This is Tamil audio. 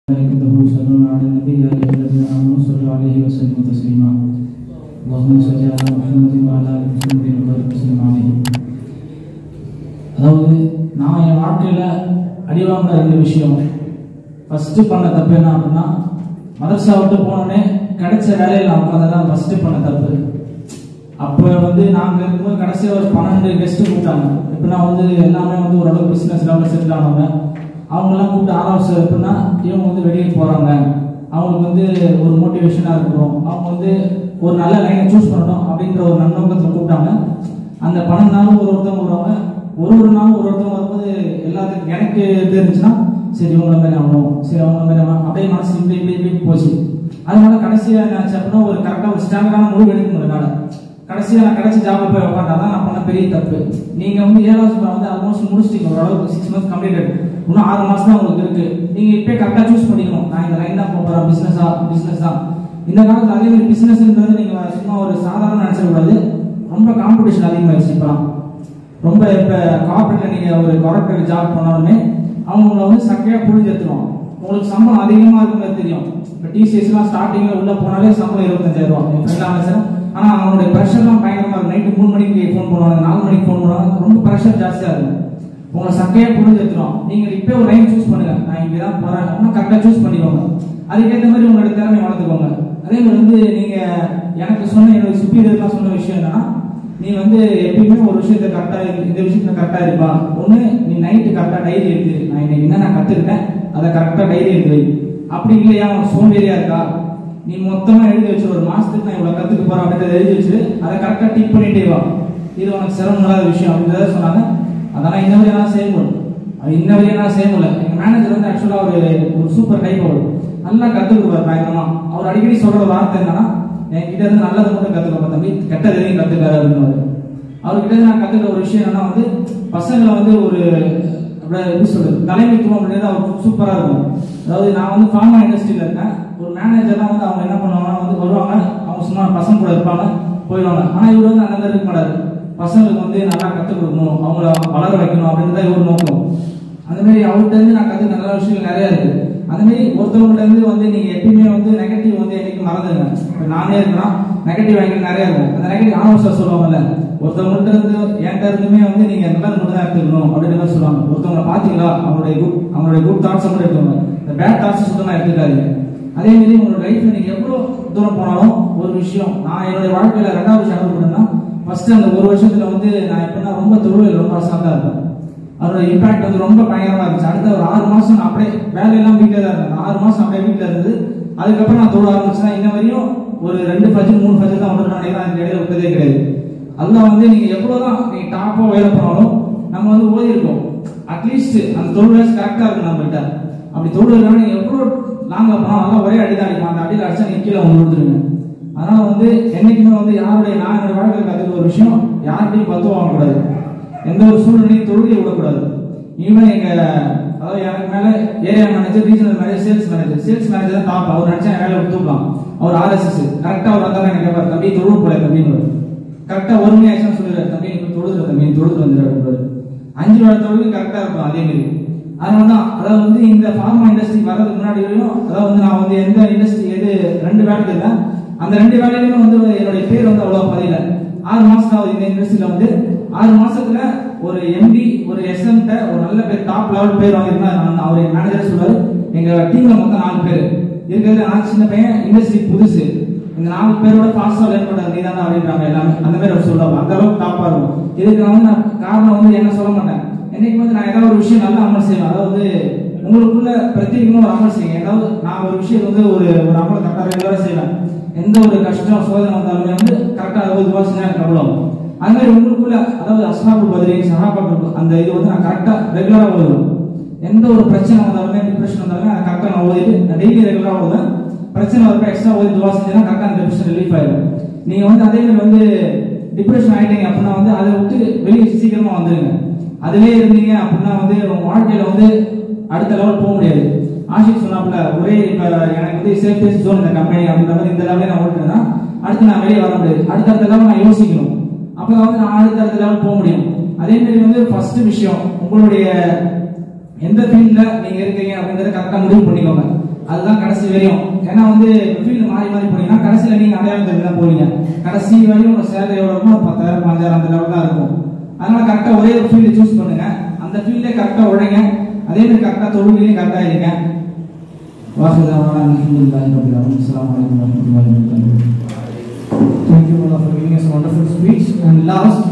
ملائكته يصلون على النبي يا ايها الذين امنوا صلوا عليه وسلموا تسليما اللهم صل على محمد وعلى ال محمد وبارك وسلم عليه அதாவது நான் என் வாழ்க்கையில் அடிவாங்கின ரெண்டு விஷயம் ஃபஸ்ட்டு பண்ண தப்பு என்ன அப்படின்னா மதரசா விட்டு போனோடனே கிடைச்ச வேலையில் உட்காந்து தான் ஃபஸ்ட்டு பண்ண தப்பு அப்போ வந்து நாங்கள் இருக்கும்போது கடைசியாக ஒரு பன்னெண்டு கெஸ்ட்டு கூப்பிட்டாங்க எப்படின்னா வந்து எல்லாமே வந்து ஓரளவு பிஸ்னஸ் லெவலில் செட்டில் ஆனவங்க அவங்கெல்லாம் கூப்பிட்டு ஆலோசனை எப்படின்னா இவங்க வந்து வெளியே போகிறாங்க அவங்களுக்கு வந்து ஒரு மோட்டிவேஷனாக இருக்கணும் அவங்க வந்து ஒரு நல்ல லைனை சூஸ் பண்ணணும் அப்படின்ற ஒரு நன்னோக்கத்தில் கூப்பிட்டாங்க அந்த பன்னெண்டு நாளும் ஒரு ஒருத்தவங்க வருவாங்க ஒரு ஒரு நாளும் ஒரு ஒருத்தவங்க வரும்போது எல்லாத்துக்கும் எனக்கு தெரிஞ்சுன்னா சரி இவங்கள மாதிரி ஆகணும் சரி அவங்கள மாதிரி ஆகணும் அப்படியே மனசு இப்படி இப்படி இப்படி போச்சு அதனால கடைசியாக என்ன ஆச்சு அப்படின்னா ஒரு கரெக்டாக ஒரு ஸ்டாண்டர்டான முடிவு எடுக்க முடியல கடைசியாக நான் கிடைச்ச ஜாப்ல போய் உட்காந்தாதான் நான் பண்ண பெரிய தப்பு நீங்க வந்து ஏழாவது சும்மா வந்து ஆல்மோஸ்ட் முடிச்சிட்டீங்க ஓரளவுக்கு சிக்ஸ் மந்த்ஸ் கம்ப்ளீட்டட் இன்னும் ஆறு மாசம் தான் உங்களுக்கு இருக்கு நீங்க இப்பே கரெக்டாக சூஸ் பண்ணிக்கணும் நான் இந்த லைன் தான் போறேன் பிசினஸா பிசினஸ் தான் இந்த காலத்துல அதே மாதிரி பிசினஸ்ன்றது நீங்க சும்மா ஒரு சாதாரண நினைச்ச கூடாது ரொம்ப காம்படிஷன் அதிகமாயிடுச்சு இப்பலாம் ரொம்ப இப்ப கார்பரேட்ல நீங்க ஒரு கார்பரேட் ஜாப் பண்ணாலுமே அவங்க உங்களை வந்து சக்கையா புரிஞ்சு எடுத்துருவாங்க உங்களுக்கு சம்பளம் அதிகமா இருக்குங்கிறது தெரியும் இப்போ டிசிஎஸ்லாம் ஸ்டார்டிங்ல உள்ள போனாலே சம்பளம் இருபத்தஞ்சாயிரம் ரூபாய் என் ஃப்ரெண்ட் ஆனேன் ஆனா அவனுடைய ப்ரெஷர்லாம் பயங்கரமா இருக்கும் நைட்டு மூணு மணிக்கு ஃபோன் பண்ணுவாங்க நாலு மணிக்கு ஃபோன் பண்ணுவாங்க ரொம்ப ப்ரெஷர் ஜாஸ்தியா இருக்கும் உங்களை சக்கையா புரிஞ்சு எடுத்துரும் நீங்க இப்போ ஒரு லைன் சூஸ் பண்ணுங்க நான் இங்கே தான் போறேன் அப்படின்னா கரெக்டாக சூஸ் பண்ணிக்கோங்க அதுக்கேற்ற மாதிரி உங்களோட திறமை வளர்த்துக்கோங்க அதே மாதிரி வந்து நீங்க எனக்கு சொன்ன என்னோட சுப்பீரியர்லாம் சொன்ன விஷயம் என்னன்னா நீ வந்து எப்பயுமே ஒரு விஷயத்த கரெக்டா இந்த விஷயத்துல கரெக்டா இருப்பா ஒண்ணு நீ நைட்டு கரெக்டா டைரி எழுது நான் இன்னைக்கு என்ன நான் கத்துக்கிட்டேன் அதை கரெக்டா டைரி எழுது வை அப்படி இல்லையா உனக்கு சோம்பேறியா இருக்கா நீ மொத்தமா எழுதி வச்சு ஒரு மாசத்துக்கு நான் இவ்வளவு கத்துக்க போறேன் அப்படின்றத எழுதி வச்சு அதை கரெக்டா டிக் பண்ணிட்டே வா இது உனக்கு சிரமம் இல்லாத விஷயம் அப்படின்றத சொன்னாங்க அதெல்லாம் இன்ன வரையும் நான் செய்ய முடியும் அது இன்ன வரையும் நான் செய்ய முடியல எங்க மேனேஜர் வந்து ஆக்சுவலா ஒரு ஒரு சூப்பர் டைப் அவர் நல்லா கத்துக்குவார் பயங்கரமா அவர் அடிக்கடி சொல்ற வார்த்தை என்னன்னா என்கிட்ட இருந்து நல்லதை மட்டும் கத்துக்கோங்க தம்பி கெட்டது எதையும் கத்துக்காது அப்படின்னு அவர்கிட்ட இருந்து நான் கத்துக்கிற ஒரு விஷயம் என்னன்னா வந்து பசங்களை வந்து ஒரு அப்படியே எப்படி சொல்றது தலைமைத்துவம் அப்படின்றது அவருக்கு சூப்பரா இருக்கும் அதாவது நான் வந்து ஃபார்மா இண்டஸ்ட்ரியில இருக்கேன் ஒரு மேனேஜர்லாம் வந்து அவங்க என்ன பண்ணுவாங்கன்னா வந்து வருவாங்க அவங்க சும்மா பசங்க கூட இருப்பாங்க போயிடுவாங்க ஆனா இவர் வந்து அந்த மாதிரி இருக்க மாட்டாரு பசங்களுக்கு வந்து நல்லா கற்றுக் கொடுக்கணும் அவங்கள வளர வைக்கணும் அப்படின்றத இவர் நோக்கம் அந்த மாதிரி அவர்கிட்ட இருந்து நான் கற்றுக்க நல்ல விஷயங்கள் நிறைய இருக்கு அந்த மாதிரி ஒருத்தவங்கள்ட்ட இருந்து வந்து நீங்க எப்பயுமே வந்து நெகட்டிவ் வந்து என்னைக்கு மறந்துடுங்க இப்போ நானே இருக்கேன்னா நெகட்டிவ் ஆங்கிள் நிறைய இருக்கும் அந்த நெகட்டிவ் ஆனவசம் சொல்லுவாங்கல்ல ஒருத்தவங்கள்ட்ட இருந்து என்கிட்ட இருந்துமே வந்து நீங்க நல்லது மட்டும் தான் எடுத்துக்கணும் அப்படின்னு மாதிரி சொல்லுவாங்க ஒருத்தவங்க பாத்தீங்களா அவங்களுடைய குட் அவங்களுடைய குட் தாட்ஸ் மட்டும் எடுத்துக்கோங்க இந்த பேட் தாட்ஸ் சுத்தமா எடுத்துக்காதீங்க அதே மாதிரி உங்களோட லைஃப்ல நீங்க எவ்வளவு தூரம் போனாலும் ஒரு விஷயம் நான் என்னுடைய வாழ்க்கையில ரெண்டாவது விஷயம் அனுபவப்படுன்னா ஃபர்ஸ்ட் அந்த ஒரு வருஷத்துல வந்து நான் எப்படின்னா ரொம்ப தொழில் ரொம்ப அசாந்தா இருப்பேன் அதோட இம்பாக்ட் வந்து ரொம்ப பயங்கரமா இருந்துச்சு அடுத்த ஒரு ஆறு மாசம் நான் அப்படியே வேலையெல்லாம் வீட்டில் தான் இருந்தேன் ஆறு மாசம் அப்படியே வீட்டில் இருந்து அதுக்கப்புறம் நான் தொழில் ஆரம்பிச்சுன்னா இன்ன வரையும் ஒரு ரெண்டு பட்ஜெட் மூணு பட்ஜெட் தான் ஒன்று நினைக்கிறேன் அதுக்கு இடையில விட்டதே கிடையாது அதெல்லாம் வந்து நீங்க எவ்வளவுதான் நீங்க டாப்பா வேலை பண்ணாலும் நம்ம வந்து ஓதி இருக்கோம் அட்லீஸ்ட் அந்த தொழில் வயசு கரெக்டா இருக்கு நம்ம கிட்ட அப்படி தொழில் இல்லாம நீங்க எவ்வளவு லாங்ல போனாலும் அதெல்லாம் ஒரே அடி தான் அடிக்கும் அந்த அடியில் அடிச்சா நீங்க கீழே வந்து விழுந்துருங்க அதனால வந்து என்னைக்குமே வந்து யாருடைய நான் என்னோட வாழ்க்கையில் கத்துக்கிற ஒரு விஷயம் யார்கிட்டையும் பத்து வாங்கக்கூடாது எந்த ஒரு சூழ்நிலையும் தொழிலை விடக்கூடாது ஈவன் எங்க அதாவது எனக்கு மேல area manager regional manager sales manager sales manager தான் டாப் அவர் நினைச்சா வேலை விட்டுக்கலாம் அவர் ஆர்எஸ்எஸ் கரெக்டா அவர் வந்தாலும் எனக்கு கேட்பார் தம்பி தொழில் போல தம்பின்னு கரெக்டா ஒரு மணி ஆயிடுச்சுன்னு சொல்லிடுறாரு தம்பி நீங்க தொழுதுற தம்பி நீ தொழுது வந்துடுறாரு அஞ்சு வேலை தொழில் கரெக்டா இருக்கும் அதே மாதிரி அதனால தான் அதாவது வந்து இந்த ஃபார்மா இண்டஸ்ட்ரி வர்றதுக்கு முன்னாடி வரையும் அதாவது வந்து நான் வந்து எந்த இண்டஸ்ட்ரி எது ரெண்டு வேலைக்கு இருந்தேன் அந்த ரெண்டு வேலையிலுமே வந்து என்னுடைய பேர் வந்து அவ்வளவு பதில ஆறு மாசம் ஆகுது இந்த இண்டஸ்ட்ரியில வந்து ஆறு மாசத்துல ஒரு எம்பி ஒரு எஸ்எம் ஒரு நல்ல பேர் டாப் லெவல் பேர் வாங்கியிருந்தா நான் அவர் மேனேஜர் சொல்லுவாரு எங்க டீம்ல மொத்தம் நாலு பேர் இருக்கிறது நான் சின்ன பையன் இண்டஸ்ட்ரி புதுசு இந்த நாலு பேரோட ஃபாஸ்டா லேர்ன் பண்ண நீ தானே அப்படின்றாங்க எல்லாமே அந்த மாதிரி அவர் சொல்லுவாங்க அந்த அளவுக்கு டாப்பா இருக்கும் இதுக்கு நான் வந்து நான் காரணம் வந்து என்ன சொல்ல மாட்டேன் என்னைக்கு வந்து நான் ஏதாவது ஒரு விஷயம் நல்லா அமல் செய்வேன் அதாவது உங்களுக்குள்ள பிரத்யேகமா ஒரு அமல் செய்யுங்க ஏதாவது நான் ஒரு விஷயம் வந்து ஒரு ஒரு அமல் கரெக்டாக ரெகுலராக செய்வேன் எந்த ஒரு கஷ்டம் சோதனை வந்தாலுமே வந்து கரெக்டாக அறுபது ரூபாய் செஞ்சா எனக்கு அவ்வளோ அது மாதிரி உங்களுக்குள்ள அதாவது அஸ்ஹாபு பதிரி சஹாபாக்கள் அந்த இது வந்து நான் கரெக்டாக ரெகுலராக ஓதுவேன் எந்த ஒரு பிரச்சனை வந்தாலுமே டிப்ரெஷன் வந்தாலுமே நான் கரெக்டாக நான் ஓதிட்டு நான் டெய்லி ரெகுலராக ஓதுவேன் பிரச்சனை வரப்ப எக்ஸ்ட்ரா ஓதி துவா செஞ்சேன்னா கரெக்டாக அந்த டிப்ரெஷன் ரிலீஃப் ஆயிடும் நீங்க வந்து அதே மாதிரி வந்து டிப்ரெஷன் ஆயிட்டீங்க அப்படின்னா வந்து அதை விட்டு வெளியே சீக்கிரமா வந்துருங்க அதுலயே இருந்தீங்க அப்படின்னா வந்து உங்க வாழ்க்கையில வந்து அடுத்த லெவல் போக முடியாது ஆஷிக் சொன்னாப்புல ஒரே இப்ப எனக்கு வந்து சேஃப்டேஸ்ட் ஜோன் இந்த கம்பெனி அப்படின்ற மாதிரி இந்த லெவலே நான் ஓட்டுறேன்னா அடுத்து நான் வெளியே வர முடியாது அடுத்த அடுத்த லெவல் நான் யோசிக்கணும் அப்பதான் வந்து நான் அடுத்த அடுத்த லெவல் போக முடியும் அதே மாதிரி வந்து ஃபர்ஸ்ட் விஷயம் உங்களுடைய எந்த ஃபீல்ட்ல நீங்க இருக்கீங்க அப்படிங்கறத கரெக்டா முடிவு பண்ணிக்கோங்க அதுதான் கடைசி வரையும் ஏன்னா வந்து ஃபீல்டு மாறி மாறி போனீங்கன்னா கடைசியில் நீங்க அடையாளம் தெரிஞ்சு தான் போவீங்க கடைசி வரையும் உங்க சேலரி எவ்வளோ இருக்கும் ஒரு பத்தாயிரம் பாஞ்சாயிரம் அந்த லெவல் தான் இருக்கும் அதனால கரெக்டாக ஒரே ஒரு ஃபீல்டு சூஸ் பண்ணுங்க அந்த ஃபீல்டே கரெக்டாக உழைங்க அதே மாதிரி கரெக்டாக தொழிலையும் கரெக்டாக இருங்க வாசுதேவான அல்ஹம்துலில்லாஹி ரபில் ஆலமீன் அஸ்ஸலாமு அலைக்கும் வரஹ்மத்துல்லாஹி வபரகாத்துஹு Thank you, Mullah, for giving us a wonderful speech. And last,